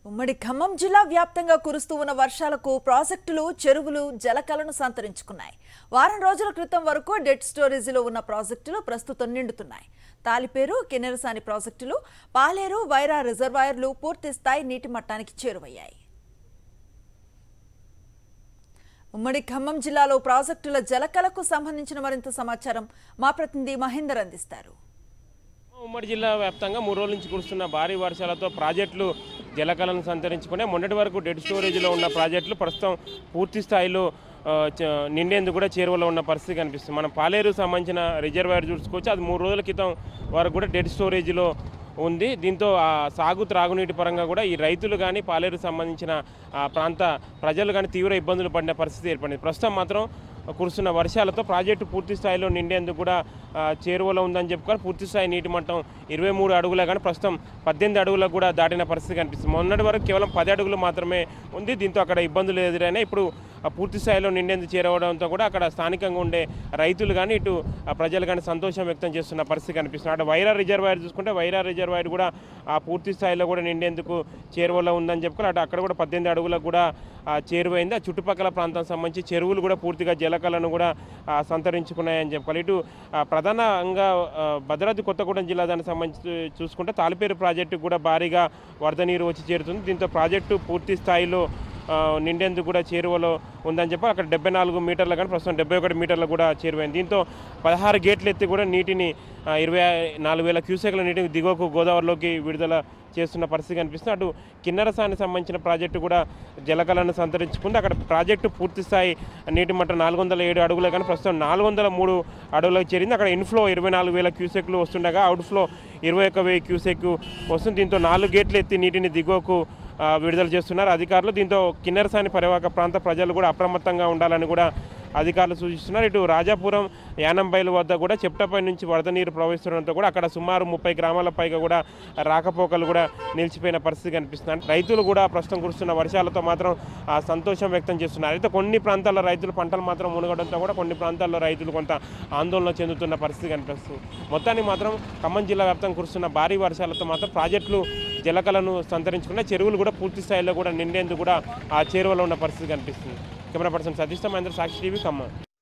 ఉమ్మడి ఖమ్మం జిల్లా వ్యాప్తంగా కురుస్తూ ఉన్న వర్షాలకు ప్రాజెక్టులు చెరువులు జలకలను సంతరించుకున్నాయి వారం రోజుల క్రితం వరకు డెడ్ స్టోరేజీలో ఉన్న ప్రాజెక్టులు ప్రస్తుతం నిండుతున్నాయి తాలిపేరు కిన్నెరసాని ప్రాజెక్టులు పాలేరు వైరా రిజర్వాయర్లు పూర్తి స్థాయి నీటి మట్టానికి చేరువయ్యాయి ఉమ్మడి ఖమ్మం జిల్లాలో ప్రాజెక్టుల జలకలకు సంబంధించిన మరింత సమాచారం మా ప్రతినిధి మహేందర్ అందిస్తారు ఉమ్మడి జిల్లా వ్యాప్తంగా మూడు రోజుల నుంచి కురుస్తున్న భారీ వర్షాలతో ప్రాజెక్టులు జలకలను సంతరించుకునే మొన్నటి వరకు డెడ్ స్టోరేజ్లో ఉన్న ప్రాజెక్టులు ప్రస్తుతం పూర్తి స్థాయిలో ఆ, చ- నిండేందుకు కూడా చేరువలో ఉన్న పరిస్థితి కనిపిస్తుంది మనం పాలేరు సంబంధించిన రిజర్వాయర్ చూసుకోవచ్చు అది మూడు రోజుల క్రితం వరకు కూడా డెడ్ స్టోరేజ్లో ఉంది దీంతో ఆ సాగు త్రాగునీటి పరంగా కూడా ఈ రైతులు కానీ పాలేరు సంబంధించిన ఆ ప్రాంత ప్రజలు కానీ తీవ్ర ఇబ్బందులు పడిన పరిస్థితి ఏర్పడింది ప్రస్తుతం మాత్రం కురుస్తున్న వర్షాలతో ప్రాజెక్టు పూర్తి స్థాయిలో నిండేందుకు కూడా ఆ, చేరువలో ఉందని చెప్పుకొని పూర్తి స్థాయి నీటి మట్టం ఇరవై మూడు అడుగుల కానీ ప్రస్తుతం పద్దెనిమిది అడుగులకు కూడా దాటిన పరిస్థితి కనిపిస్తుంది మొన్నటి వరకు కేవలం పది అడుగులు మాత్రమే ఉంది దీంతో అక్కడ ఇబ్బందులు ఎదురైనాయి ఇప్పుడు ఆ పూర్తి స్థాయిలో నిండేందుకు చేరవడంతో కూడా అక్కడ స్థానికంగా ఉండే రైతులు కానీ ఇటు ఆ ప్రజలు కానీ సంతోషం వ్యక్తం చేస్తున్న పరిస్థితి కనిపిస్తుంది అటు వైరా రిజర్వాయర్ చూసుకుంటే వైరా రిజర్వాయర్ కూడా ఆ పూర్తి స్థాయిలో కూడా నిండేందుకు చేరువలో ఉందని చెప్పుకొని అటు అక్కడ కూడా పద్దెనిమిది అడుగులకు కూడా ఆ, చేరువైంది ఆ చుట్టుపక్కల ప్రాంతం సంబంధించి చెరువులు కూడా పూర్తిగా జలకలను కూడా ఆ, సంతరించుకున్నాయని చెప్పాలి ఇటు ఆ, ప్రధానంగా ఆ, భద్రాద్రి కొత్తగూడెం జిల్లా దానికి సంబంధించి చూసుకుంటే తాలిపేరు ప్రాజెక్టు కూడా భారీగా వరద నీరు వచ్చి చేరుతుంది దీంతో ప్రాజెక్టు పూర్తి స్థాయిలో ఆ, నిండేందుకు కూడా చేరువలో ఉందని చెప్పి అక్కడ డెబ్బై నాలుగు మీటర్లు కానీ ప్రస్తుతం డెబ్బై ఒకటి మీటర్లు కూడా చేరువైంది దీంతో పదహారు గేట్లు ఎత్తి కూడా నీటిని ఆ, ఇరవై నాలుగు వేల క్యూసెక్ల నీటిని దిగువకు గోదావరిలోకి విడుదల చేస్తున్న పరిస్థితి కనిపిస్తుంది అటు కిన్నరసానికి సంబంధించిన ప్రాజెక్టు కూడా జలకలను సంతరించుకుంది అక్కడ ప్రాజెక్టు పూర్తి స్థాయి నీటి మట్టం నాలుగు వందల ఏడు అడుగులు కానీ ప్రస్తుతం నాలుగు వందల మూడు అడుగులకు చేరింది అక్కడ ఇన్ఫ్లో ఇరవై నాలుగు వేల క్యూసెక్లు వస్తుండగా అవుట్ఫ్లో ఇరవై ఒక్క వెయ్యి క్యూసెక్ వస్తుంది దీంతో నాలుగు గేట్లు ఎత్తి నీటిని దిగువకు ఆ, విడుదల చేస్తున్నారు అధికారులు దీంతో కిన్నెరసాని పరివాహక ప్రాంత ప్రజలు కూడా అప్రమత్తంగా ఉండాలని కూడా అధికారులు సూచిస్తున్నారు ఇటు రాజాపురం యానంబైలు వద్ద కూడా చెప్టపై నుంచి వరద నీరు ప్రవహిస్తుండడంతో కూడా అక్కడ సుమారు ముప్పై గ్రామాల పైగా కూడా రాకపోకలు కూడా నిలిచిపోయిన పరిస్థితి కనిపిస్తుంది రైతులు కూడా ప్రస్తుతం కురుస్తున్న వర్షాలతో మాత్రం ఆ, సంతోషం వ్యక్తం చేస్తున్నారు అయితే కొన్ని ప్రాంతాల్లో రైతులు పంటలు మాత్రం మునగడంతో కూడా కొన్ని ప్రాంతాల్లో రైతులు కొంత ఆందోళన చెందుతున్న పరిస్థితి కనిపిస్తుంది మొత్తానికి మాత్రం ఖమ్మం జిల్లా వ్యాప్తంగా కురుస్తున్న భారీ వర్షాలతో మాత్రం ప్రాజెక్టులు జలకలను సంతరించుకున్న చెరువులు కూడా పూర్తి స్థాయిలో కూడా నిండేందుకు కూడా ఆ చేరువలో ఉన్న పరిస్థితి కనిపిస్తుంది camera person Satish Mahendra Sakshi TV Khammam